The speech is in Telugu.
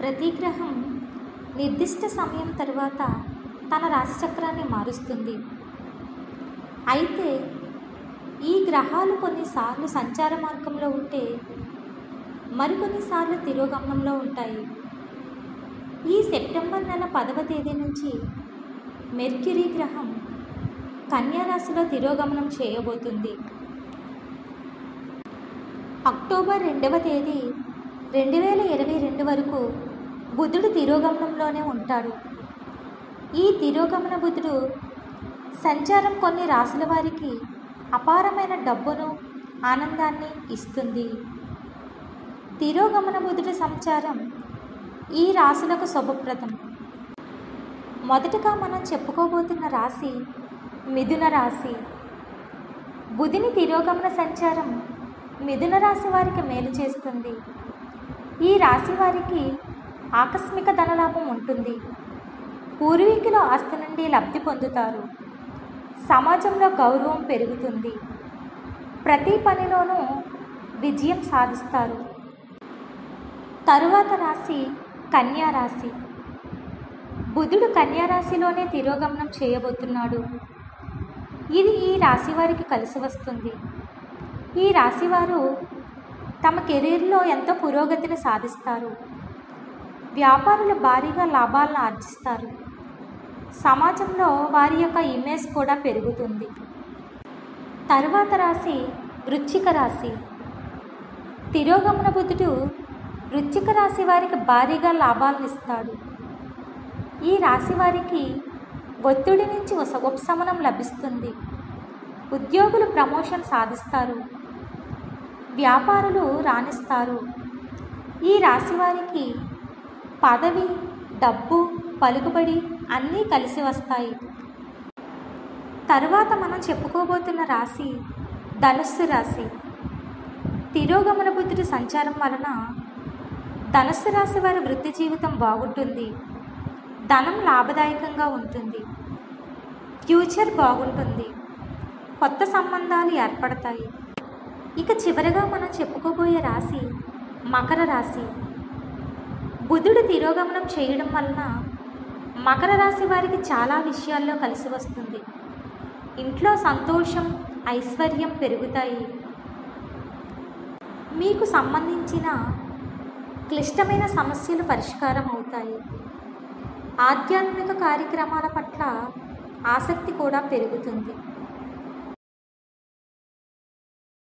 ప్రతి గ్రహం నిర్దిష్ట సమయం తరువాత తన రాశిచక్రాన్ని మారుస్తుంది అయితే ఈ గ్రహాలు కొన్నిసార్లు సంచార మార్గంలో ఉంటే మరికొన్నిసార్లు తిరోగమనంలో ఉంటాయి ఈ సెప్టెంబర్ నెల పదవ తేదీ నుంచి మెర్క్యూరీ గ్రహం కన్యా రాశిలో తిరోగమనం చేయబోతుంది అక్టోబర్ రెండవ తేదీ రెండు వేల ఇరవై రెండు వరకు బుధుడు తిరోగమనంలోనే ఉంటాడు ఈ తిరోగమన బుధుడు సంచారం కొన్ని రాశుల వారికి అపారమైన డబ్బును ఆనందాన్ని ఇస్తుంది తిరోగమన బుధుడి సంచారం ఈ రాశులకు శుభప్రదం మొదటగా మనం చెప్పుకోబోతున్న రాశి మిథున రాశి బుధిని తిరోగమన సంచారం మిథున రాశి వారికి మేలు చేస్తుంది ఈ రాశి వారికి ఆకస్మిక ధనలాభం ఉంటుంది పూర్వీకుల ఆస్తి నుండి లబ్ధి పొందుతారు సమాజంలో గౌరవం పెరుగుతుంది ప్రతి పనిలోనూ విజయం సాధిస్తారు తరువాత రాశి కన్యా రాశి బుధుడు కన్యా రాశిలోనే తిరోగమనం చేయబోతున్నాడు ఇది ఈ రాశి వారికి కలిసి వస్తుంది ఈ రాశివారు తమ కెరీర్లో ఎంతో పురోగతిని సాధిస్తారు వ్యాపారులు భారీగా లాభాలను ఆర్జిస్తారు సమాజంలో వారి యొక్క ఇమేజ్ కూడా పెరుగుతుంది తరువాత రాశి వృశ్చిక రాశి తిరోగమన బుద్ధుడు వృశ్చిక రాశి వారికి భారీగా లాభాలను ఇస్తాడు ఈ రాశి వారికి ఒత్తిడి నుంచి ఉప- ఉపశమనం లభిస్తుంది ఉద్యోగులు ప్రమోషన్ సాధిస్తారు వ్యాపారులు రాణిస్తారు ఈ రాశి వారికి పదవి డబ్బు పలుకుబడి అన్నీ కలిసి వస్తాయి తరువాత మనం చెప్పుకోబోతున్న రాశి ధనుస్సు రాశి తిరోగమన బుద్ధుడి సంచారం వలన ధనుస్సు రాశి వారి వృత్తి జీవితం బాగుంటుంది ధనం లాభదాయకంగా ఉంటుంది ఫ్యూచర్ బాగుంటుంది కొత్త సంబంధాలు ఏర్పడతాయి ఇక చివరగా మనం చెప్పుకోబోయే రాశి మకర రాశి బుధుడు తిరోగమనం చేయడం వలన మకర రాశి వారికి చాలా విషయాల్లో కలిసి వస్తుంది ఇంట్లో సంతోషం ఐశ్వర్యం పెరుగుతాయి మీకు సంబంధించిన క్లిష్టమైన సమస్యలు పరిష్కారం అవుతాయి ఆధ్యాత్మిక కార్యక్రమాల పట్ల ఆసక్తి కూడా పెరుగుతుంది